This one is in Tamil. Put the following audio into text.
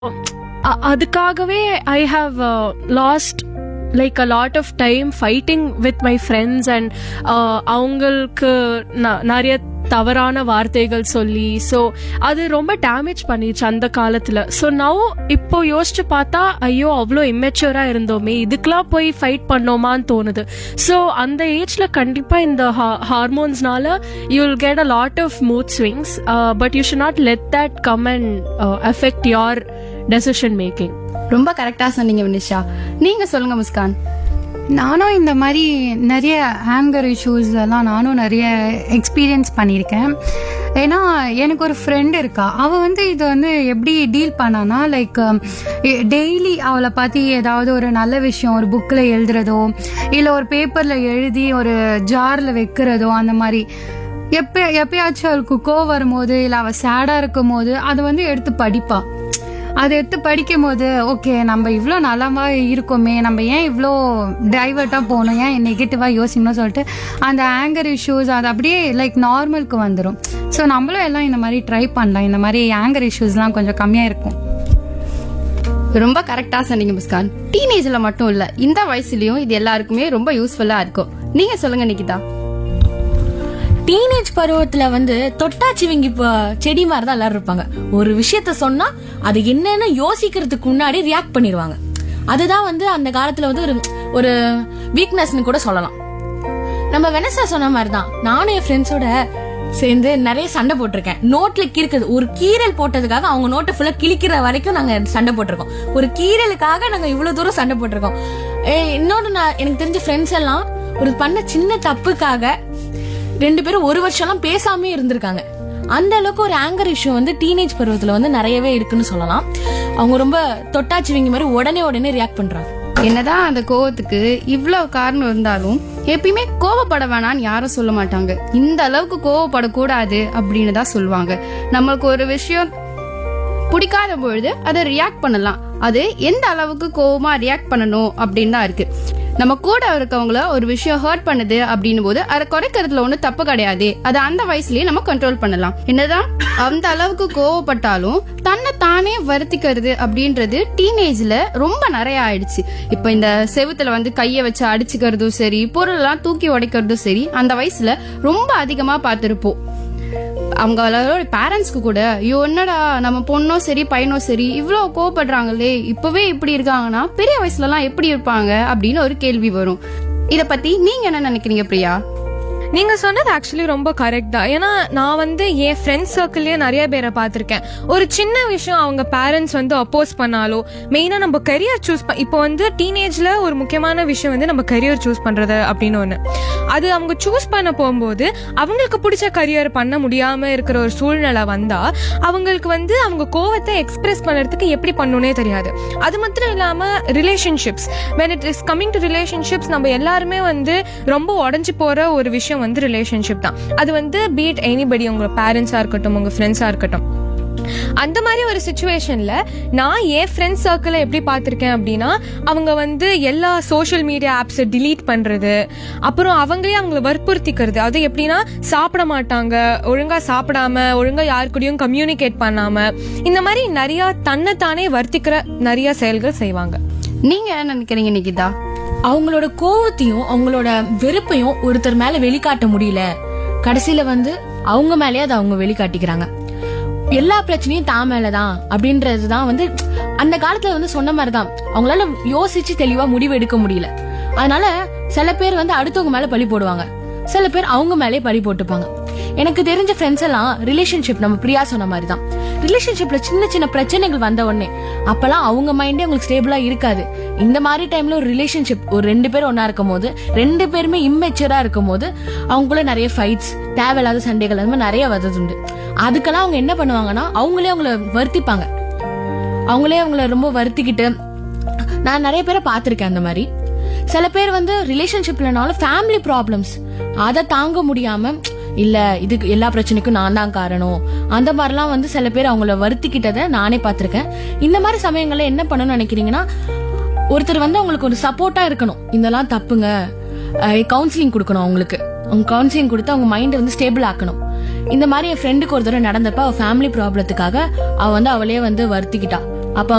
அ- அதுக்காகவே I have lost like a lot of time fighting with my friends and அவங்களுக்கு ந- நிறைய தவறான வார்த்தைகள் சொல்லி ஸோ அது ரொம்ப டேமேஜ் பண்ணிடுச்சு அந்த காலத்தில் ஸோ நவ் இப்போ யோசிச்சு பார்த்தா ஐயோ அவ்வளோ இம்மெச்சூராக இருந்தோமே இதுக்கெல்லாம் போய் ஃபைட் பண்ணோமான்னு தோணுது ஸோ அந்த ஏஜில் கண்டிப்பாக இந்த ஹார்மோன்ஸ்னால you will get a lot of mood swings but you should not let that come and affect your decision making ரொம்ப கரெக்டா சொன்னீங்க வினிஷா நீங்க சொல்லுங்க முஸ்கான் நானும் இந்த மாதிரி நிறைய ஹேங்கர் இஷ்யூஸ் எல்லாம் நானும் நிறைய எக்ஸ்பீரியன்ஸ் பண்ணியிருக்கேன் ஏன்னா எனக்கு ஒரு ஃப்ரெண்ட் இருக்கா அவள் வந்து இது வந்து எப்படி டீல் பண்ணானா லைக் டெய்லி அவளை பற்றி ஏதாவது ஒரு நல்ல விஷயம் ஒரு புக்கில் எழுதுறதோ இல்லை ஒரு பேப்பரில் எழுதி ஒரு ஜாரில் வைக்கிறதோ அந்த மாதிரி எப்போ எப்பயாச்சும் அவளுக்கு கோவம் வரும்போது இல்லை அவள் சேடாக இருக்கும் போது அதை வந்து எடுத்து படிப்பா அதை எடுத்து படிக்கும் போது ஓகே நம்ம இவ்வளோ நலமா இருக்கோமே நம்ம ஏன் இவ்வளோ டைவர்ட்டாக போகணும் ஏன் நெகட்டிவாக யோசிக்கணும்னு சொல்லிட்டு அந்த ஆங்கர் இஷ்யூஸ் அது அப்படியே லைக் நார்மலுக்கு வந்துடும் ஸோ நம்மளும் எல்லாம் இந்த மாதிரி ட்ரை பண்ணலாம் இந்த மாதிரி ஆங்கர் இஷ்யூஸ்லாம் கொஞ்சம் கம்மியாக இருக்கும் ரொம்ப கரெக்டா சொன்னீங்க முஸ்கான் டீனேஜ்ல மட்டும் இல்ல இந்த வயசுலயும் இது எல்லாருக்குமே ரொம்ப யூஸ்ஃபுல்லா இருக்கும் நீங்க சொல்லுங்க நிகிதா டீனேஜ் பருவத்துல வந்து தொட்டாச்சிவிங்கி ப- செடி மாதிரி தான் எல்லாரும் இருப்பாங்க ஒரு விஷயத்த சொன்னா அது என்னன்னு யோசிக்கிறதுக்கு முன்னாடி ரியாக்ட் பண்ணிடுவாங்க அதுதான் வந்து அந்த காலத்துல வந்து ஒரு ஒரு வீக்னஸ்னு கூட சொல்லலாம் நம்ம வெனசா சொன்ன மாதிரி தான் நானும் என் ஃப்ரெண்ட்ஸோட சேர்ந்து நிறைய சண்டை போட்டிருக்கேன் நோட்ல கிறுக்குது ஒரு கீரல் போட்டதுக்காக அவங்க நோட்டை ஃபுல்லா கிழிக்கிற வரைக்கும் நாங்க சண்டை போட்டிருக்கோம் ஒரு கீரலுக்காக நாங்க இவ்வளவு தூரம் சண்டை போட்டிருக்கோம் ஏய், இன்னொன்னு நான் எனக்கு தெரிஞ்ச ஃப்ரெண்ட்ஸ் எல்லாம் ஒரு பண்ண சின்ன தப்புக்காக ரெண்டு பேரும் ஒரு வருஷம்லாம் பேசாமே இருந்திருக்காங்க அந்த அளவுக்கு ஒரு ஆங்கர் இஷ்யூ வந்து டீனேஜ் பருவத்துல வந்து நிறையவே இருக்குன்னு சொல்லலாம் அவங்க ரொம்ப தொட்டாச்சிவிங்க மாதிரி உடனே உடனே ரியாக்ட் பண்றாங்க என்னதான் அந்த கோவத்துக்கு இவ்வளவு காரணம் இருந்தாலும் எப்பயுமே கோவப்பட வேணாம்னு யாரும் சொல்ல மாட்டாங்க இந்த அளவுக்கு கோவப்படக்கூடாது அப்படின்னு தான் சொல்லுவாங்க நம்மளுக்கு ஒரு விஷயம் பிடிக்காத பொழுது அதை ரியாக்ட் பண்ணலாம் அது எந்த அளவுக்கு கோவமா ரியாக்ட் பண்ணணும் அப்படின்னு தான் இருக்கு நம்ம கூட இருக்கவங்கள ஒரு விஷயம் ஹர்ட் பண்ணுது அப்படின்னும் போது அதை குறைக்கிறதுல ஒன்றும் தப்பு கிடையாது அதை அந்த வயசுலயே நம்ம கண்ட்ரோல் பண்ணலாம் என்னதான் அந்த அளவுக்கு கோவப்பட்டாலும் தன்னை தானே வருத்திக்கிறது அப்படின்றது டீனேஜ்ல ரொம்ப நிறைய ஆயிடுச்சு இப்போ இந்த செவுத்துல வந்து கையை வச்சு அடிச்சுக்கிறதும் சரி பொருளெல்லாம் தூக்கி உடைக்கிறதும் சரி அந்த வயசுல ரொம்ப அதிகமா பார்த்திருப்போம் அவங்க எல்லாரோட பேரண்ட்ஸ்க்கு கூட ஐயோ என்னடா நம்ம பொண்ணோ சரி பையனோ சரி இவ்வளோ கோவப்படுறாங்களே இப்பவே இப்படி இருக்காங்கன்னா பெரிய வயசுலலாம் எப்படி இருப்பாங்க அப்படின்னு ஒரு கேள்வி வரும் இத பத்தி நீங்க என்ன நினைக்கிறீங்க பிரியா நீங்க சொன்னது ஆக்சுவலி ரொம்ப கரெக்ட் தான் ஏன்னா நான் வந்து என் ஃப்ரெண்ட்ஸ் சர்க்கிள்லயே நிறைய பேரை பார்த்திருக்கேன் ஒரு சின்ன விஷயம் அவங்க பேரண்ட்ஸ் வந்து அப்போஸ் பண்ணாலோ மெயினா நம்ம கரியர் சூஸ் இப்போ வந்து டீனேஜ்ல ஒரு முக்கியமான விஷயம் வந்து நம்ம கரியர் சூஸ் பண்றது அப்படின்னு ஒண்ணு அது அவங்க சூஸ் பண்ண போகும்போது அவங்களுக்கு பிடிச்ச கரியர் பண்ண முடியாம இருக்கிற ஒரு சூழ்நிலை வந்தா அவங்களுக்கு வந்து அவங்க கோவத்தை எக்ஸ்பிரஸ் பண்றதுக்கு எப்படி பண்ணணும்னே தெரியாது அது மாத்திரம் இல்லாம relationships when it is coming to relationships நம்ம எல்லாருமே வந்து ரொம்ப உடஞ்சி போற ஒரு விஷயம் வந்து ரிலேஷன்ஷிப் தான் அது வந்து பீட் எனிபடி உங்க பேரண்ட்ஸா இருக்கட்டும் உங்க ஃப்ரெண்ட்ஸா இருக்கட்டும் அந்த மாதிரி ஒரு சுச்சுவேஷன்ல நான் என் ஃப்ரெண்ட்ஸ் சர்க்கிளை எப்படி பார்த்துருக்கேன் அப்படின்னா அவங்க வந்து எல்லா சோஷியல் மீடியா ஆப்ஸை delete பண்றது அப்புறம் அவங்களே அவங்கள வற்புறுத்திக்கிறது அது எப்படின்னா சாப்பிட மாட்டாங்க ஒழுங்கா சாப்பிடாம ஒழுங்கா யார் கூடயும் கம்யூனிகேட் பண்ணாம இந்த மாதிரி நிறைய தன்னைத்தானே வர்த்திக்கிற நிறைய செயல்கள் செய்வாங்க நீங்க என்ன நினைக்கிறீங்க நிகிதா அவங்களோட கோவத்தையும் அவங்களோட வெறுப்பையும் ஒருத்தர் மேல வெளிக்காட்ட முடியல கடைசியில வந்து அவங்க மேலயே அதை அவங்க வெளிக்காட்டிக்கிறாங்க எல்லா பிரச்சனையும் தான் மேலதான் அப்படின்றதுதான் வந்து அந்த காலத்துல வந்து சொன்ன மாதிரிதான் அவங்களால யோசிச்சு தெளிவா முடிவு எடுக்க முடியல அதனால சில பேர் வந்து அடுத்தவங்க மேல பழி போடுவாங்க சில பேர் அவங்க மேலே பழி போட்டுப்பாங்க எனக்கு தெரிஞ்ச ஃப்ரெண்ட்ஸ் எல்லாம் ரிலேஷன்ஷிப் நம்ம பிரியா சொன்ன மாதிரி தான் ரிலேஷன்ஷிப்ல சின்ன சின்ன பிரச்சனைகள் வந்த உடனே அப்பெல்லாம் அவங்க மைண்டே உங்களுக்கு ஸ்டேபிளா இருக்காது இந்த மாதிரி டைம்ல ஒரு ரிலேஷன்ஷிப் ஒரு ரெண்டு பேரும் ஒண்ணா இருக்கும் போது ரெண்டு பேருமே இம்மெச்சூரா இருக்கும் போது அவங்களுக்குள்ள நிறைய ஃபைட்ஸ் தேவையில்லாத சண்டைகள் அந்த மாதிரி நிறைய வந்ததுண்டு அதுக்கெல்லாம் அவங்க என்ன பண்ணுவாங்கன்னா அவங்களே அவங்கள வருத்திப்பாங்க அவங்களே அவங்கள ரொம்ப வருத்திக்கிட்டு நான் நிறைய பேரை பார்த்திருக்கேன் அந்த மாதிரி சில பேர் வந்து ரிலேஷன்ஷிப்லனாலும் ஃபேமிலி ப்ராப்ளம்ஸ் அதை தாங்க முடியாம இல்ல இதுக்கு எல்லா பிரச்சனைக்கும் நான் தான் காரணம் அந்த மாதிரிலாம் வந்து சில பேர் அவங்கள வருத்திக்கிட்டதை நானே பார்த்திருக்கேன் இந்த மாதிரி சமயங்கள்ல என்ன பண்ணணும்னு நினைக்கிறீங்கன்னா ஒருத்தர் வந்து அவங்களுக்கு ஒரு சப்போர்ட்டா இருக்கணும் இதெல்லாம் தப்புங்க கவுன்சிலிங் கொடுக்கணும் அவங்களுக்கு அவங்க கவுன்சிலிங் கொடுத்து அவங்க மைண்டை வந்து ஸ்டேபிள் ஆக்கணும் இந்த மாதிரி என் ஃப்ரெண்டுக்கு ஒரு தடவை நடந்தப்ப அவ ஃபேமிலி ப்ராப்ளத்துக்காக அவ வந்து அவளே வந்து வருத்திக்கிட்டா அப்ப